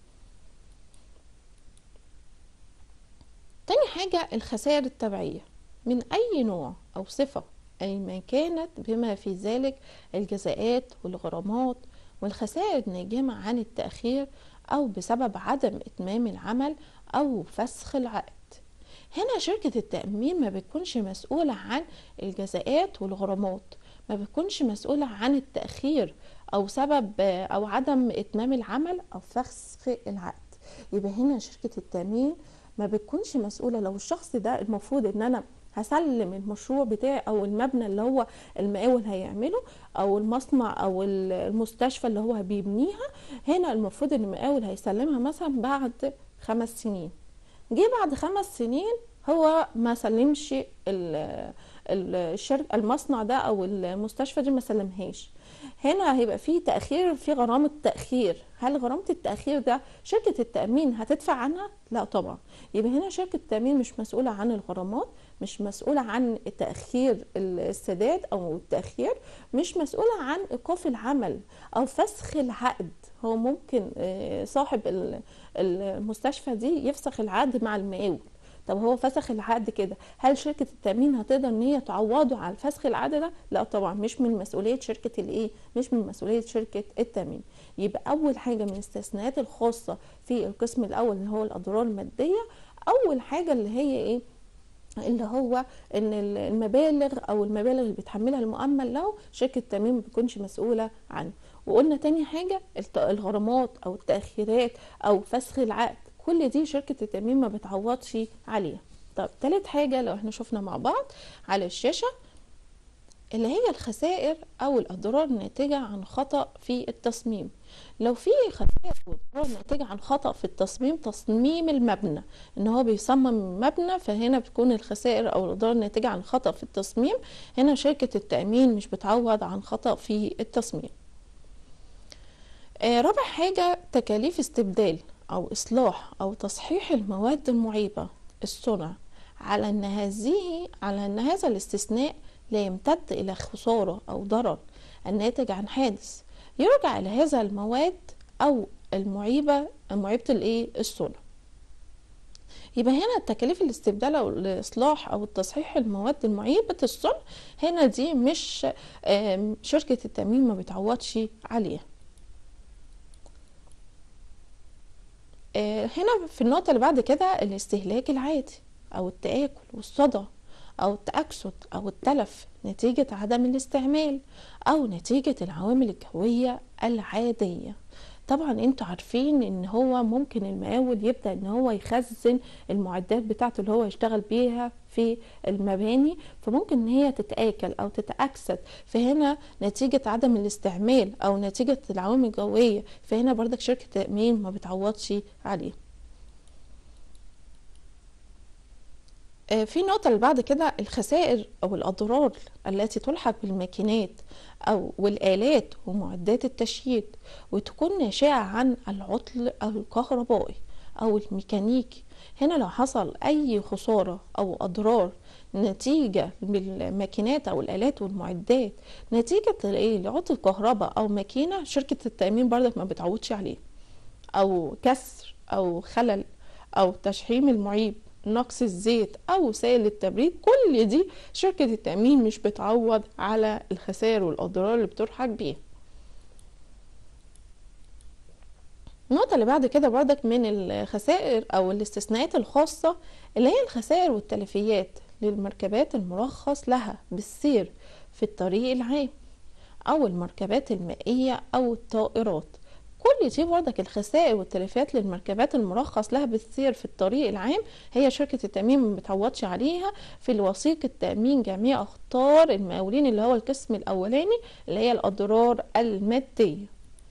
تاني حاجة الخسائر التبعية من أي نوع أو صفة أي ما كانت بما في ذلك الجزاءات والغرامات والخسائر الناجمة عن التأخير أو بسبب عدم إتمام العمل أو فسخ العقد هنا شركة التأمين ما بتكونش مسؤولة عن الجزاءات والغرامات ما بتكونش مسؤولة عن التأخير أو سبب أو عدم إتمام العمل أو فسخ العقد يبقى هنا شركة التأمين ما بتكونش مسؤولة لو الشخص ده المفروض إن أنا هسلم المشروع بتاعي او المبنى اللي هو المقاول هيعمله او المصنع او المستشفى اللي هو بيبنيها هنا المفروض ان المقاول هيسلمها مثلا بعد خمس سنين جه بعد خمس سنين هو ما سلمش الشركه المصنع ده او المستشفى دي ما سلمهاش هنا هيبقى في تاخير في غرامه تاخير هل غرامه التاخير ده شركه التامين هتدفع عنها لا طبعا يبقى هنا شركه التامين مش مسؤوله عن الغرامات مش مسؤوله عن تاخير السداد او التاخير مش مسؤوله عن ايقاف العمل او فسخ العقد هو ممكن صاحب المستشفى دي يفسخ العقد مع المقاول طب هو فسخ العقد كده هل شركه التامين هتقدر ان هي تعوضه على فسخ العقد ده لا طبعا مش من مسؤوليه شركه الايه مش من مسؤوليه شركه التامين يبقى اول حاجه من الاستثناءات الخاصه في القسم الاول اللي هو الاضرار الماديه اول حاجه اللي هي ايه اللي هو ان المبالغ او المبالغ اللي بيتحملها المؤمن له شركه التامين ما بتكونش مسؤوله عنه وقلنا تاني حاجه الغرامات او التاخيرات او فسخ العقد كل دي شركة التأمين ما بتعوضش عليها طب تالت حاجة لو احنا شفنا مع بعض على الشاشة اللي هي الخسائر او الاضرار الناتجة عن خطأ في التصميم لو في خسائر واضرار ناتجة عن خطأ في التصميم تصميم المبنى ان هو بيصمم مبنى فهنا بتكون الخسائر او الاضرار الناتجة عن خطأ في التصميم هنا شركة التأمين مش بتعوض عن خطأ في التصميم آه رابع حاجة تكاليف استبدال أو إصلاح أو تصحيح المواد المعيبة الصنع على أن هذه على أن هذا الاستثناء لا يمتد إلى خسارة أو ضرر الناتج عن حادث يرجع إلى هذا المواد أو المعيبة معيبة الإيه الصنع يبقى هنا التكاليف الاستبدال او الاصلاح او التصحيح المواد المعيبه الصنع هنا دي مش شركه التامين ما بتعوضش عليها هنا في النقطة اللي بعد كده الاستهلاك العادي أو التآكل والصدى أو التأكسد أو التلف نتيجة عدم الاستعمال أو نتيجة العوامل الجوية العادية طبعا انتوا عارفين ان هو ممكن المقاول يبدا ان هو يخزن المعدات بتاعته اللي هو يشتغل بيها في المباني فممكن ان هي تتاكل او تتاكسد فهنا نتيجه عدم الاستعمال او نتيجه العوامل الجويه فهنا بردك شركه التامين ما بتعوضش عليه في النقطة اللي بعد كده الخسائر أو الأضرار التي تلحق بالماكينات أو والآلات ومعدات التشييد وتكون ناشئة عن العطل الكهربائي أو الميكانيكي هنا لو حصل أي خسارة أو أضرار نتيجة بالماكينات أو الآلات والمعدات نتيجة لعطل كهرباء أو ماكينة شركة التأمين بردك ما بتعوضش عليه أو كسر أو خلل أو تشحيم المعيب نقص الزيت او وسائل التبريد كل دي شركة التأمين مش بتعوض على الخسائر والأضرار اللي بتلحق بيها النقطة اللي بعد كده بردك من الخسائر أو الاستثناءات الخاصة اللي هي الخسائر والتلفيات للمركبات المرخص لها بالسير في الطريق العام أو المركبات المائية أو الطائرات كل دي برضك الخسائر والتلفات للمركبات المرخص لها بالسير في الطريق العام هي شركة التأمين ما بتعوضش عليها في الوثيقة تأمين جميع أخطار المقاولين اللي هو القسم الأولاني اللي هي الأضرار المادية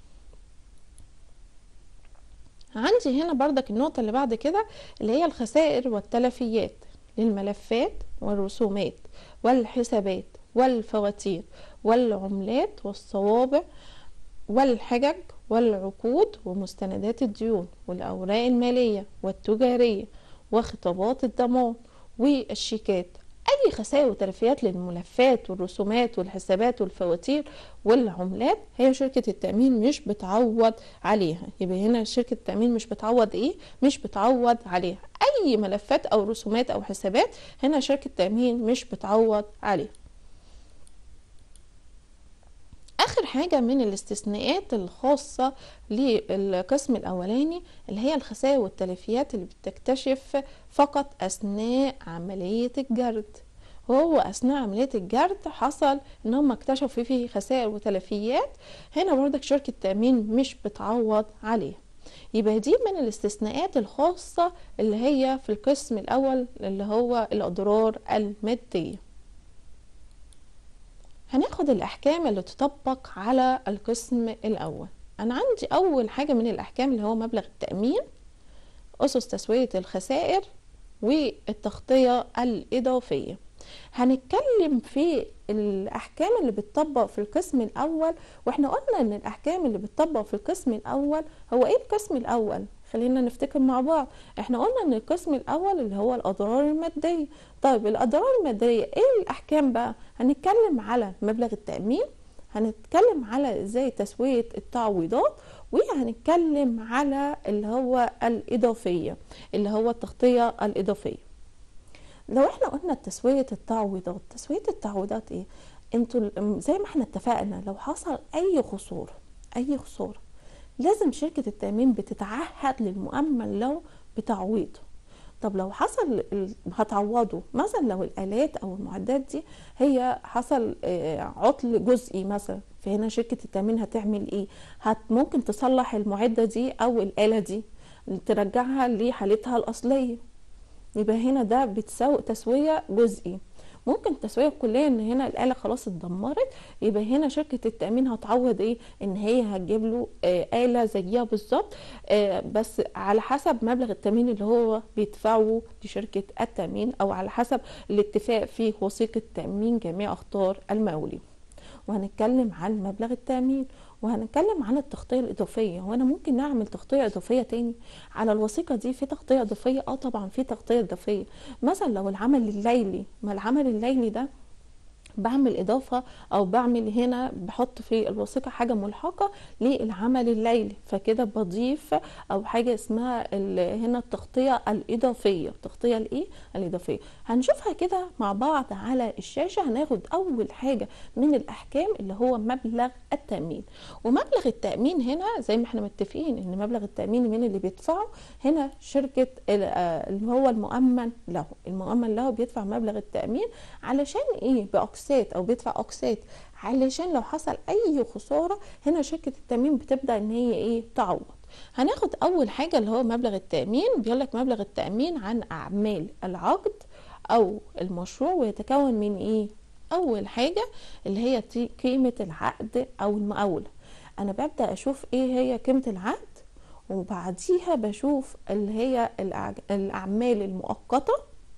عندي هنا بردك النقطة اللي بعد كده اللي هي الخسائر والتلفيات للملفات والرسومات والحسابات والفواتير والعملات والصوابع والحجج والعقود ومستندات الديون والأوراق المالية والتجارية وخطابات الضمان والشيكات أي خسائر وتلفيات للملفات والرسومات والحسابات والفواتير والعملات هي شركة التأمين مش بتعوض عليها يبقى هنا شركة التأمين مش بتعوض إيه؟ مش بتعوض عليها أي ملفات أو رسومات أو حسابات هنا شركة التأمين مش بتعوض عليها اخر حاجه من الاستثناءات الخاصه للقسم الاولاني اللي هي الخسائر والتلفيات اللي بتكتشف فقط اثناء عمليه الجرد وهو اثناء عمليه الجرد حصل ان هم اكتشفوا فيه خسائر وتلفيات هنا برضك شركه التامين مش بتعوض عليها يبقى دي من الاستثناءات الخاصه اللي هي في القسم الاول اللي هو الاضرار الماديه هناخد الأحكام اللي تطبق على القسم الأول أنا عندي أول حاجة من الأحكام اللي هو مبلغ التأمين أسس تسوية الخسائر والتغطية الإضافية هنتكلم في الأحكام اللي بتطبق في القسم الأول وإحنا قلنا إن الأحكام اللي بتطبق في القسم الأول هو إيه القسم الأول؟ خلينا نفتكر مع بعض احنا قلنا ان القسم الاول اللي هو الاضرار الماديه طيب الاضرار الماديه ايه الاحكام بقى هنتكلم على مبلغ التامين هنتكلم على ازاي تسويه التعويضات وهنتكلم على اللي هو الاضافيه اللي هو التغطيه الاضافيه لو احنا قلنا تسويه التعويضات تسويه التعويضات ايه انتوا زي ما احنا اتفقنا لو حصل اي خساره اي خساره لازم شركة التأمين بتتعهد للمؤمن له بتعويضه طب لو حصل هتعوضه مثلا لو الآلات أو المعدات دي هي حصل عطل جزئي مثلا فهنا شركة التأمين هتعمل إيه؟ هت ممكن تصلح المعدة دي أو الآلة دي ترجعها لحالتها الأصلية يبقى هنا ده بتساوي تسوية جزئي ممكن التسويه الكليه ان هنا الاله خلاص اتدمرت يبقى هنا شركه التامين هتعوض ايه ان هي هتجيب له آه اله زيها بالظبط آه بس على حسب مبلغ التامين اللي هو بيدفعه لشركه التامين او على حسب الاتفاق في وثيقه تامين جميع اخطار المقاولين وهنتكلم عن مبلغ التامين وهنتكلم عن التغطيه الاضافيه هو انا ممكن نعمل تغطيه اضافيه تاني على الوثيقه دي في تغطيه اضافيه اه طبعا في تغطيه اضافيه مثلا لو العمل الليلي ما العمل الليلي ده بعمل اضافه او بعمل هنا بحط في الوثيقه حاجه ملحقه للعمل الليلي فكده بضيف او حاجه اسمها هنا التغطيه الاضافيه التغطيه الايه الاضافيه هنشوفها كده مع بعض على الشاشه هناخد اول حاجه من الاحكام اللي هو مبلغ التامين ومبلغ التامين هنا زي ما احنا متفقين ان مبلغ التامين من اللي بيدفعه هنا شركه اللي هو المؤمن له المؤمن له بيدفع مبلغ التامين علشان ايه باقساط او بيدفع اقساط علشان لو حصل اي خساره هنا شركه التامين بتبدا ان هي ايه تعوض هناخد اول حاجه اللي هو مبلغ التامين بيقول لك مبلغ التامين عن اعمال العقد او المشروع ويتكون من ايه اول حاجه اللي هي قيمه العقد او المقاوله انا ببدا اشوف ايه هي قيمه العقد وبعديها بشوف اللي هي الاعمال المؤقته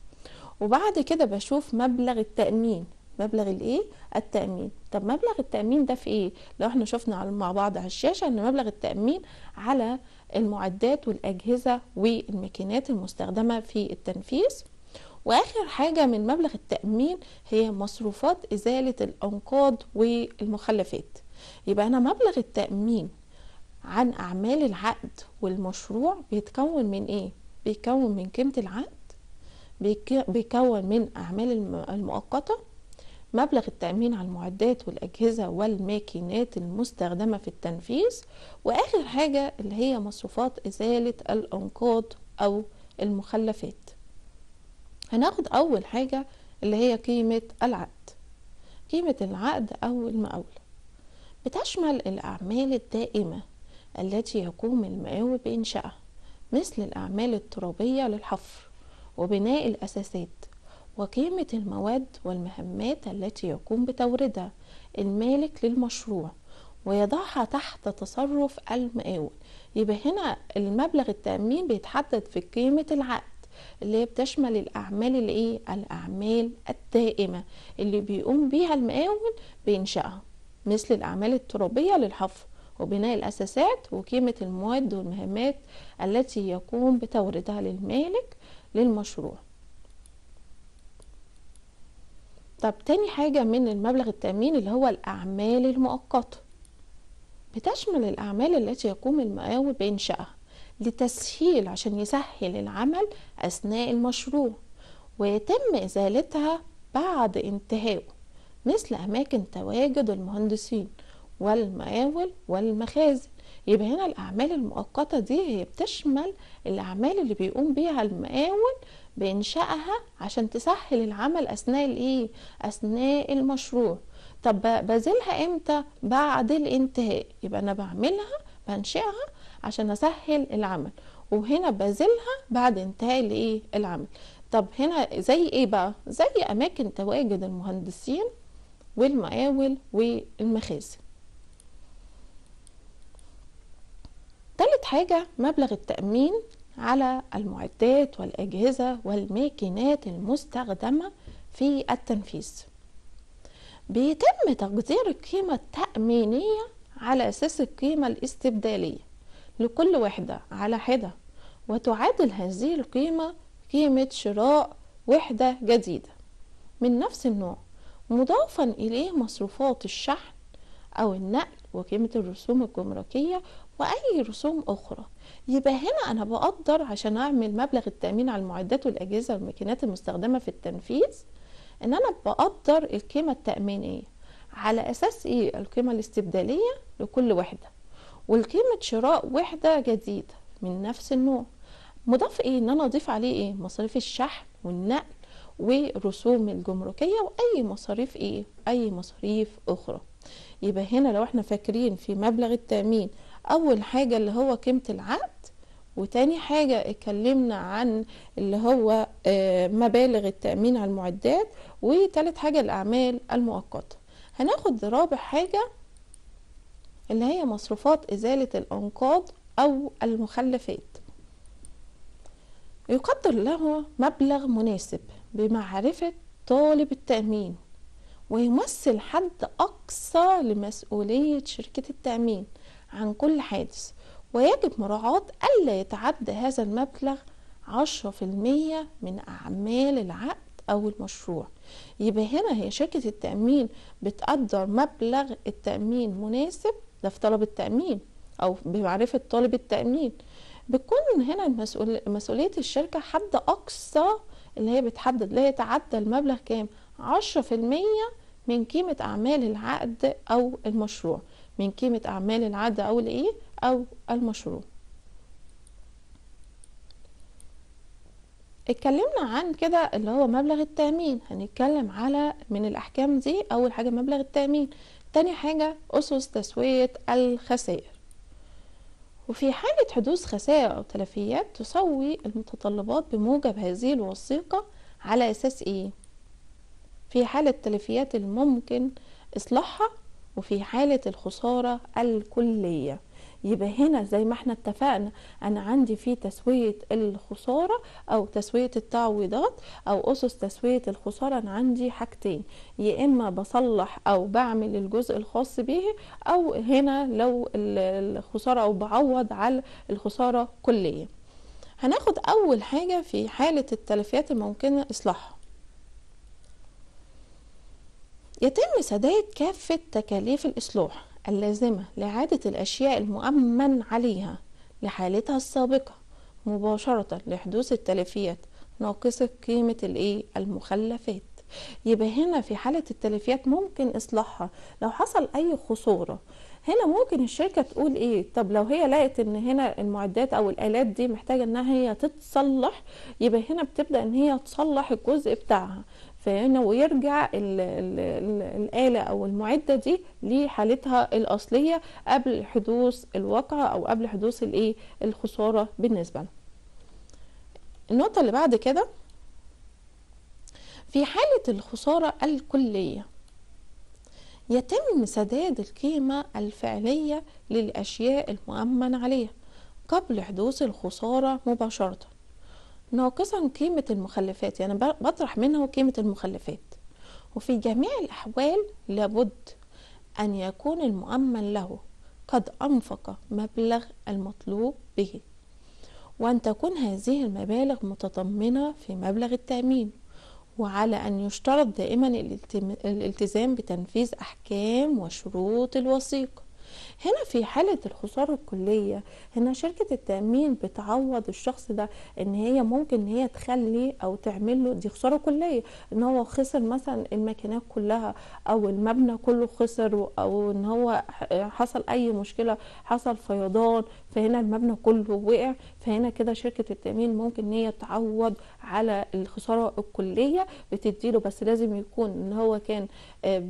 وبعد كده بشوف مبلغ التامين مبلغ الايه التامين طب مبلغ التامين ده في ايه لو احنا شفنا مع بعض على الشاشه ان مبلغ التامين على المعدات والاجهزه والماكينات المستخدمه في التنفيذ واخر حاجه من مبلغ التامين هي مصروفات ازاله الانقاض والمخلفات يبقى انا مبلغ التامين عن اعمال العقد والمشروع بيتكون من ايه بيتكون من قيمه العقد بيكون من اعمال المؤقته مبلغ التأمين على المعدات والأجهزة والماكينات المستخدمة في التنفيذ وآخر حاجة اللي هي مصروفات إزالة الأنقاض أو المخلفات هناخد أول حاجة اللي هي قيمة العقد قيمة العقد أو المقاولة بتشمل الأعمال الدائمة التي يقوم المقاول بإنشائها مثل الأعمال الترابية للحفر وبناء الأساسات وقيمة المواد والمهمات التي يقوم بتوردها المالك للمشروع ويضعها تحت تصرف المقاول يبقى هنا المبلغ التأمين بيتحدد في قيمة العقد اللي هي بتشمل الأعمال اللي إيه؟ الأعمال الدائمة اللي بيقوم بيها المقاول بإنشائها مثل الأعمال الترابية للحفر وبناء الأساسات وقيمة المواد والمهمات التي يقوم بتوردها للمالك للمشروع طب تاني حاجة من المبلغ التأمين اللي هو الأعمال المؤقتة بتشمل الأعمال التي يقوم المقاول بإنشائها لتسهيل عشان يسهل العمل أثناء المشروع ويتم إزالتها بعد انتهائه مثل أماكن تواجد المهندسين والمقاول والمخازن يبقى هنا الأعمال المؤقتة دي هي بتشمل الأعمال اللي بيقوم بيها المقاول بإنشائها عشان تسهل العمل أثناء الإيه؟ أثناء المشروع طب بذلها إمتى؟ بعد الانتهاء يبقى أنا بعملها بنشئها عشان أسهل العمل وهنا بذلها بعد انتهاء الإيه؟ العمل طب هنا زي إيه بقى؟ زي أماكن تواجد المهندسين والمقاول والمخازن تالت حاجة مبلغ التأمين على المعدات والأجهزة والماكينات المستخدمة في التنفيذ بيتم تقدير القيمة التأمينية على أساس القيمة الاستبدالية لكل وحدة على حدة وتعادل هذه القيمة قيمة شراء وحدة جديدة من نفس النوع مضافا إليه مصروفات الشحن أو النقل وقيمة الرسوم الجمركية وأي رسوم أخرى يبقى هنا أنا بقدر عشان أعمل مبلغ التأمين على المعدات والأجهزة والماكينات المستخدمة في التنفيذ إن أنا بقدر القيمة التأمينية على أساس إيه القيمة الاستبدالية لكل وحدة والقيمة شراء وحدة جديدة من نفس النوع مضاف إيه إن أنا أضيف عليه إيه مصاريف الشحن والنقل ورسوم الجمركية وأي مصاريف إيه أي مصاريف أخرى يبقى هنا لو احنا فاكرين في مبلغ التأمين أول حاجة اللي هو قيمة العقد وتاني حاجة اتكلمنا عن اللي هو مبالغ التأمين على المعدات وتالت حاجة الأعمال المؤقتة هناخد رابع حاجة اللي هي مصروفات إزالة الأنقاض أو المخلفات يقدر له مبلغ مناسب بمعرفة طالب التأمين ويمثل حد أقصى لمسؤولية شركة التأمين عن كل حادث ويجب مراعاة ألا يتعدى هذا المبلغ عشرة في المية من أعمال العقد أو المشروع يبقى هنا هي شركة التأمين بتقدر مبلغ التأمين مناسب ده في طلب التأمين أو بمعرفة طالب التأمين بتكون هنا المسؤول مسؤولية الشركة حد أقصى اللي هي بتحدد لا يتعدى المبلغ كام عشرة في المية من قيمة أعمال العقد أو المشروع من قيمة أعمال العقد أو الإيه أو المشروع اتكلمنا عن كده اللي هو مبلغ التأمين هنتكلم على من الأحكام دي أول حاجة مبلغ التأمين تاني حاجة أسس تسوية الخسائر وفي حالة حدوث خسائر أو تلفيات تسوي المتطلبات بموجب هذه الوثيقة على أساس إيه؟ في حالة تلفيات الممكن إصلاحها وفي حالة الخسارة الكلية يبقى هنا زي ما احنا اتفقنا انا عندي في تسوية الخسارة او تسوية التعويضات او اسس تسوية الخسارة انا عندي حاجتين يا اما بصلح او بعمل الجزء الخاص به او هنا لو الخسارة او بعوض على الخسارة كلية هناخد اول حاجة في حالة التلفيات الممكنة اصلاحها يتم سداد كافة تكاليف الإصلاح اللازمة لإعادة الأشياء المؤمن عليها لحالتها السابقة مباشرة لحدوث التلفيات ناقصة قيمة الإيه المخلفات يبقى هنا في حالة التلفيات ممكن إصلاحها لو حصل أي خسارة هنا ممكن الشركة تقول ايه طب لو هي لقت ان هنا المعدات او الالات دي محتاجة انها هي تتصلح يبقى هنا بتبدأ ان هي تصلح الجزء بتاعها فهنا ويرجع ال ال ال الآلة أو المعدة دي لحالتها الأصلية قبل حدوث الواقعة أو قبل حدوث الإيه الخسارة بالنسبة له النقطة اللي بعد كده في حالة الخسارة الكلية يتم سداد القيمة الفعلية للأشياء المؤمن عليها قبل حدوث الخسارة مباشرة ناقصا قيمة المخلفات يعني بطرح منه قيمة المخلفات وفي جميع الأحوال لابد أن يكون المؤمن له قد أنفق مبلغ المطلوب به وأن تكون هذه المبالغ متضمنة في مبلغ التأمين وعلى أن يشترط دائما الالتزام بتنفيذ أحكام وشروط الوثيقة هنا في حالة الخسارة الكلية هنا شركة التأمين بتعوض الشخص ده ان هي ممكن ان هي تخلي او تعمل له دي خسارة كلية ان هو خسر مثلا الماكينات كلها او المبنى كله خسر او ان هو حصل اي مشكلة حصل فيضان فهنا المبنى كله وقع فهنا كده شركة التأمين ممكن ان هي تعوض على الخسارة الكلية بتديله بس لازم يكون ان هو كان آه،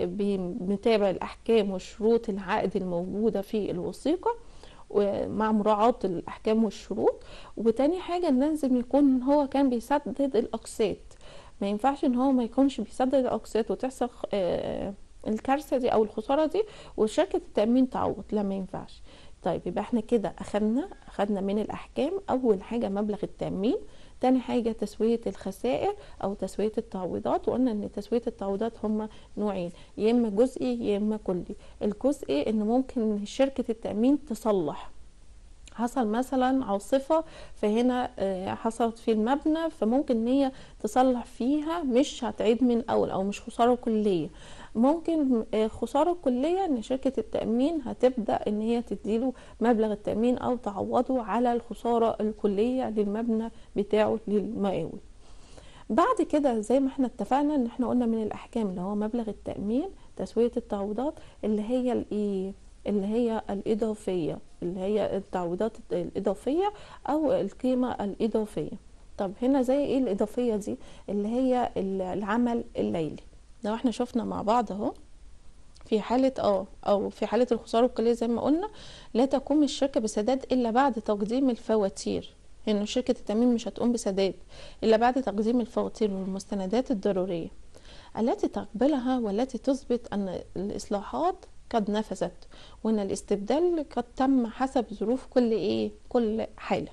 متابع الاحكام وشروط العقد الموجودة في الوثيقة ومع مراعاة الأحكام والشروط وتاني حاجة لازم يكون هو كان بيسدد الأقساط ما ينفعش ان هو ما يكونش بيسدد الأقساط وتحصل آه، الكارثة دي أو الخسارة دي وشركة التأمين تعوض لا ما ينفعش طيب يبقى احنا كده أخدنا أخدنا من الأحكام أول حاجة مبلغ التأمين تاني حاجة تسوية الخسائر أو تسوية التعويضات وقلنا إن تسوية التعويضات هما نوعين يا إما جزئي يا إما كلي الجزئي إن ممكن شركة التأمين تصلح حصل مثلا عاصفة فهنا آه، حصلت في المبنى فممكن ان هي تصلح فيها مش هتعيد من اول او مش خسارة كلية ممكن آه، خسارة كلية ان شركة التأمين هتبدأ ان هي تديله مبلغ التأمين او تعوضه على الخسارة الكلية للمبنى بتاعه للمقاول بعد كده زي ما احنا اتفقنا ان احنا قلنا من الاحكام اللي هو مبلغ التأمين تسوية التعويضات اللي هي الايه اللي هي الإضافية اللي هي التعويضات الإضافية أو القيمة الإضافية طب هنا زي ايه الإضافية دي اللي هي العمل الليلي لو احنا شفنا مع بعض اهو في حالة اه او في حالة الخسارة الكلية زي ما قلنا لا تقوم الشركة بسداد الا بعد تقديم الفواتير ان يعني شركة التأمين مش هتقوم بسداد الا بعد تقديم الفواتير والمستندات الضرورية التي تقبلها والتي تثبت ان الاصلاحات قد نفذت وان الاستبدال قد تم حسب ظروف كل ايه كل حاله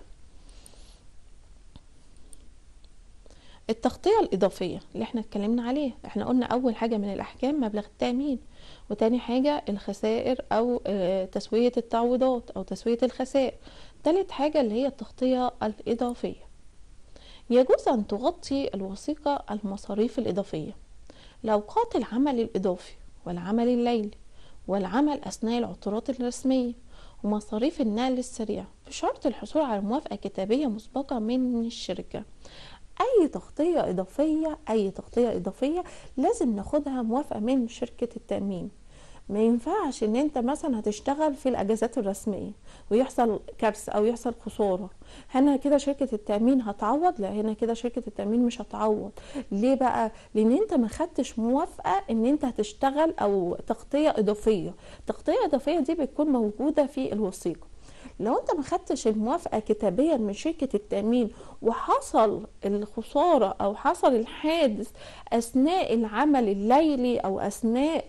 التغطية الإضافية اللي احنا اتكلمنا عليه احنا قلنا أول حاجة من الأحكام مبلغ التأمين وتاني حاجة الخسائر أو آه، تسوية التعويضات أو تسوية الخسائر تالت حاجة اللي هي التغطية الإضافية يجوز أن تغطي الوثيقة المصاريف الإضافية لأوقات العمل الإضافي والعمل الليلي والعمل أثناء العطورات الرسمية ومصاريف النقل السريع بشرط الحصول على موافقة كتابية مسبقة من الشركة اي تغطيه اضافيه اي تغطيه اضافيه لازم ناخدها موافقه من شركه التامين ما ينفعش ان انت مثلا هتشتغل في الاجازات الرسميه ويحصل كارثه او يحصل خساره هنا كده شركه التامين هتعوض لا هنا كده شركه التامين مش هتعوض ليه بقى لان انت ما خدتش موافقه ان انت هتشتغل او تغطيه اضافيه تغطيه اضافيه دي بتكون موجوده في الوثيقه لو انت ما خدتش الموافقه كتابيا من شركه التامين وحصل الخساره او حصل الحادث اثناء العمل الليلي او اثناء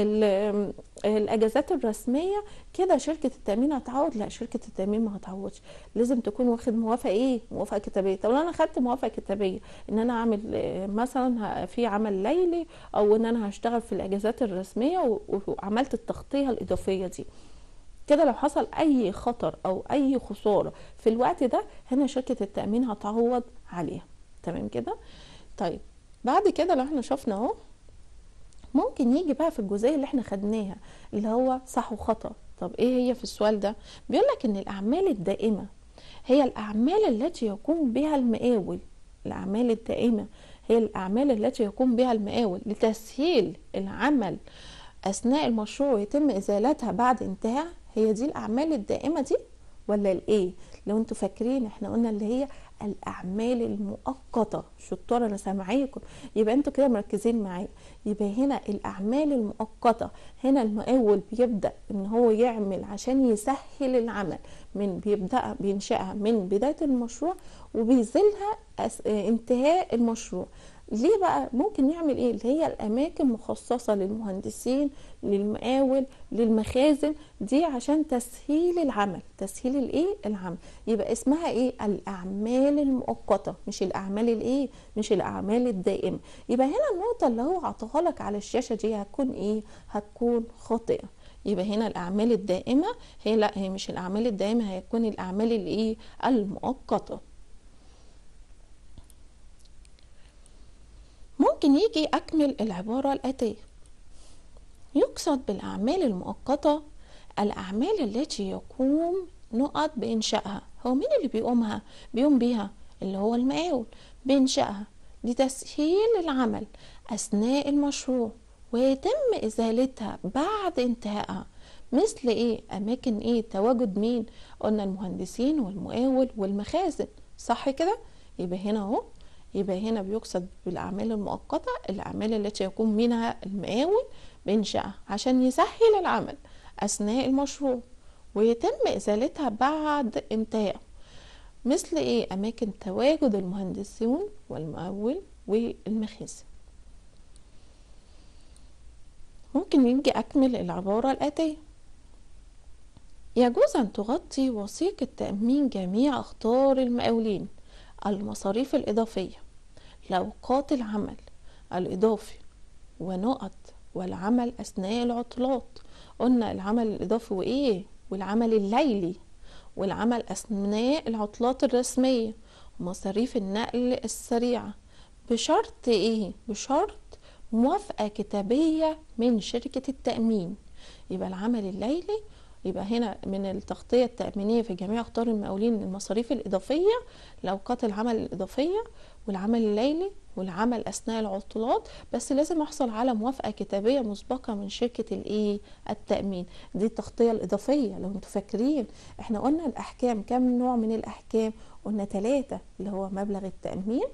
الاجازات الرسميه كده شركه التامين هتعوض لا شركه التامين ما هتعوضش لازم تكون واخد موافقه ايه موافقه كتابيه طب انا خدت موافقه كتابيه ان انا اعمل مثلا في عمل ليلي او ان انا هشتغل في الاجازات الرسميه وعملت التغطيه الاضافيه دي كده لو حصل اي خطر او اي خساره في الوقت ده هنا شركه التامين هتعوض عليها تمام كده طيب بعد كده لو احنا شفنا اهو ممكن يجي بقى في الجزئيه اللي احنا خدناها اللي هو صح وخطا طب ايه هي في السؤال ده بيقول لك ان الاعمال الدائمه هي الاعمال التي يقوم بها المقاول الاعمال الدائمه هي الاعمال التي يقوم بها المقاول لتسهيل العمل اثناء المشروع ويتم ازالتها بعد انتهاء هي دي الاعمال الدائمه دي ولا الايه لو انتوا فاكرين احنا قلنا اللي هي الاعمال المؤقته شطار انا سامعاكم يبقى انتوا كده مركزين معايا يبقى هنا الاعمال المؤقته هنا المقاول بيبدا ان هو يعمل عشان يسهل العمل من بيبدا بينشأها من بدايه المشروع وبيزيلها انتهاء المشروع ليه بقى ممكن يعمل ايه اللي هي الاماكن مخصصه للمهندسين للمقاول للمخازن دي عشان تسهيل العمل تسهيل الايه العمل يبقى اسمها ايه الاعمال المؤقته مش الاعمال الايه مش الاعمال الدائمه يبقى هنا النقطه اللي هو عطاها لك على الشاشه دي هتكون ايه هتكون خاطئه يبقى هنا الاعمال الدائمه هي لا هي مش الاعمال الدائمه هيكون الاعمال الايه المؤقته ممكن يجي أكمل العبارة الآتية يقصد بالأعمال المؤقتة الأعمال التي يقوم نقط بإنشائها هو مين اللي بيقومها بيقوم بيها اللي هو المقاول بإنشائها لتسهيل العمل أثناء المشروع ويتم إزالتها بعد انتهائها مثل إيه أماكن إيه تواجد مين قلنا المهندسين والمقاول والمخازن صح كده يبقى هنا اهو يبقى هنا بيقصد بالأعمال المؤقتة الأعمال التي يقوم منها المقاول بإنشائها عشان يسهل العمل أثناء المشروع ويتم إزالتها بعد انتهائه مثل إيه أماكن تواجد المهندسون والمقاول والمخازن ممكن يجي أكمل العبارة الآتية يجوز أن تغطي وثيقة تأمين جميع أخطار المقاولين المصاريف الإضافية لأوقات العمل الإضافي ونقط والعمل أثناء العطلات قلنا العمل الإضافي وإيه والعمل الليلي والعمل أثناء العطلات الرسمية ومصاريف النقل السريعة بشرط إيه بشرط موافقة كتابية من شركة التأمين يبقى العمل الليلي يبقى هنا من التغطية التأمينية في جميع أخطار المقاولين المصاريف الإضافية لأوقات العمل الإضافية والعمل الليلي والعمل أثناء العطلات بس لازم أحصل على موافقة كتابية مسبقة من شركة الإيه التأمين دي التغطية الإضافية لو انتوا فاكرين احنا قلنا الأحكام كم نوع من الأحكام قلنا ثلاثة اللي هو مبلغ التأمين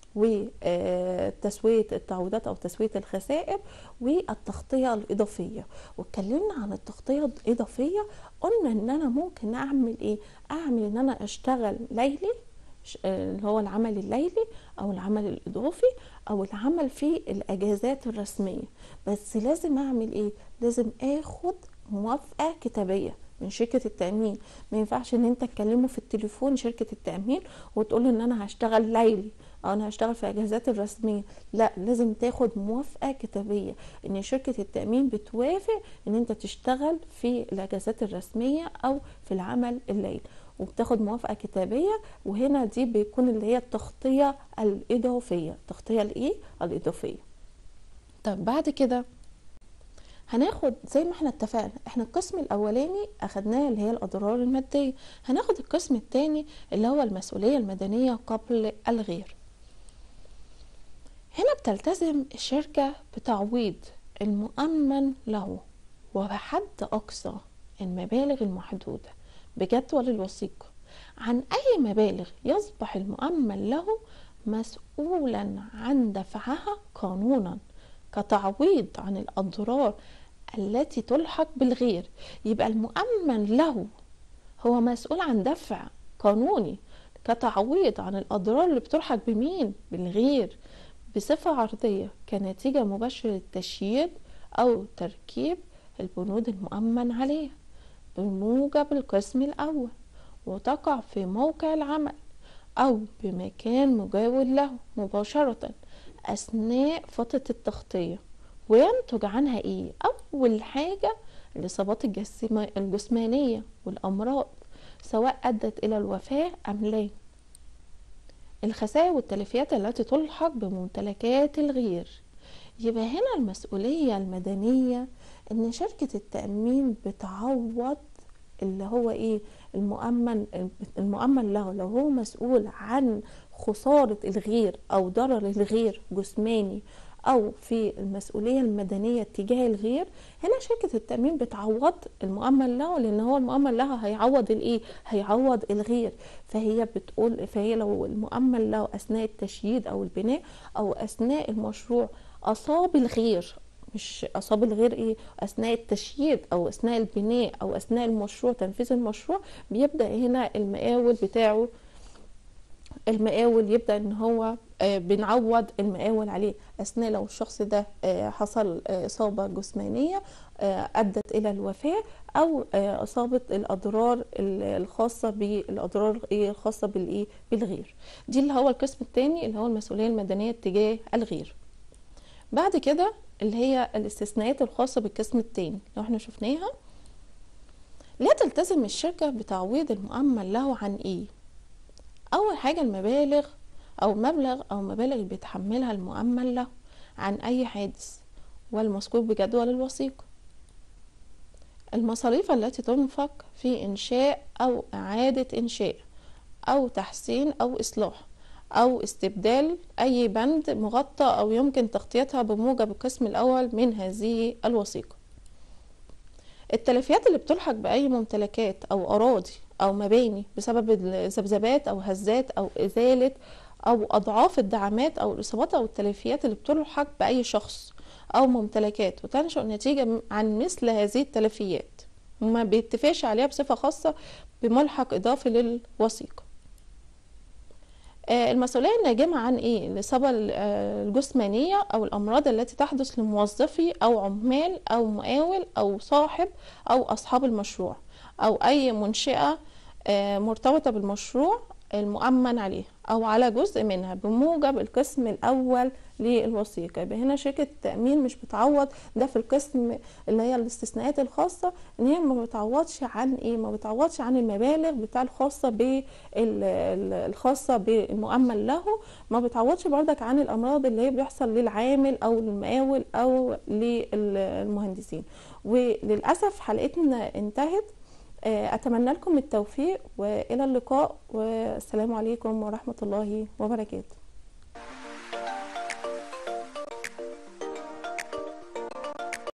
وتسوية التعويضات أو تسوية الخسائر والتغطية الإضافية واتكلمنا عن التغطية الإضافية قلنا إن أنا ممكن أعمل إيه أعمل إن أنا أشتغل ليلي اللي هو العمل الليلي او العمل الاضافي او العمل في الاجازات الرسميه بس لازم اعمل ايه لازم اخد موافقه كتابيه من شركه التامين ما ينفعش ان انت تكلمه في التليفون شركه التامين وتقول له ان انا هشتغل ليلي او انا هشتغل في اجازات الرسميه لا لازم تاخد موافقه كتابيه ان شركه التامين بتوافق ان انت تشتغل في الاجازات الرسميه او في العمل الليلي وبتاخد موافقه كتابيه وهنا دي بيكون اللي هي التغطيه الاضافيه التغطيه الايه الاضافيه طب بعد كده هناخد زي ما احنا اتفقنا احنا القسم الاولاني اخدناه اللي هي الاضرار الماديه هناخد القسم الثاني اللي هو المسؤوليه المدنيه قبل الغير هنا بتلتزم الشركه بتعويض المؤمن له وبحد اقصى المبالغ المحدوده بجدول الوثيقة عن أي مبالغ يصبح المؤمن له مسؤولا عن دفعها قانونا كتعويض عن الأضرار التي تلحق بالغير يبقى المؤمن له هو مسؤول عن دفع قانوني كتعويض عن الأضرار اللي بتلحق بمين بالغير بصفة عرضية كنتيجة مباشرة للتشييد أو تركيب البنود المؤمن عليها بموجب القسم الأول وتقع في موقع العمل أو بمكان مجاور له مباشرة أثناء فترة التغطية وينتج عنها إيه؟ أول حاجة الإصابات الجسمانية والأمراض سواء أدت إلى الوفاة أم لا الخسائر والتلفيات التي تلحق بممتلكات الغير يبقى هنا المسؤولية المدنية ان شركة التأمين بتعوض اللي هو ايه المؤمن المؤمن له لو هو مسؤول عن خسارة الغير او ضرر الغير جسماني او في المسؤوليه المدنيه تجاه الغير هنا شركه التامين بتعوض المؤمن له لان هو المؤمن لها هيعوض الايه هيعوض الغير فهي بتقول فهي لو المؤمن له اثناء التشييد او البناء او اثناء المشروع اصاب الغير مش اصاب الغير ايه اثناء التشييد او اثناء البناء او اثناء المشروع تنفيذ المشروع بيبدا هنا المقاول بتاعه المقاول يبدا ان هو آه، بنعوض المقاول عليه اثناء لو الشخص ده آه، حصل آه، اصابه جسمانيه ادت الى الوفاه او اصابت الاضرار الخاصه بالاضرار الخاصه بالايه بالغير دي اللي هو القسم الثاني اللي هو المسؤوليه المدنيه تجاه الغير بعد كده اللي هي الاستثناءات الخاصه بالقسم الثاني لو احنا شفناها لا تلتزم الشركه بتعويض المؤمن له عن ايه اول حاجه المبالغ او مبلغ او مبالغ بيتحملها المؤمن له عن اي حادث والمذكور بجدول الوثيقه المصاريف التي تنفق في انشاء او اعاده انشاء او تحسين او اصلاح او استبدال اي بند مغطى او يمكن تغطيتها بموجب القسم الاول من هذه الوثيقه التلفيات اللي بتلحق باي ممتلكات او اراضي او مباني بسبب الذبذبات او هزات او ازاله او اضعاف الدعامات او الاصابات او التلفيات اللي بتلحق باي شخص او ممتلكات وتنشا نتيجه عن مثل هذه التلفيات وما بيتفقش عليها بصفه خاصه بملحق اضافي للوثيقه آه، المسؤولية الناجمة عن إيه؟ الإصابة آه، الجسمانية أو الأمراض التي تحدث لموظفي أو عمال أو مقاول أو صاحب أو أصحاب المشروع أو أي منشئة آه، مرتبطة بالمشروع المؤمن عليها او على جزء منها بموجب القسم الاول للوثيقه يبقى هنا شركه التامين مش بتعوض ده في القسم اللي هي الاستثناءات الخاصه ان هي ما بتعوضش عن ايه ما بتعوضش عن المبالغ بتاع الخاصه بالخاصه بالمؤمن له ما بتعوضش بردك عن الامراض اللي هي بيحصل للعامل او للمقاول او للمهندسين وللاسف حلقتنا انتهت آه، أتمنى لكم التوفيق وإلى اللقاء والسلام عليكم ورحمة الله وبركاته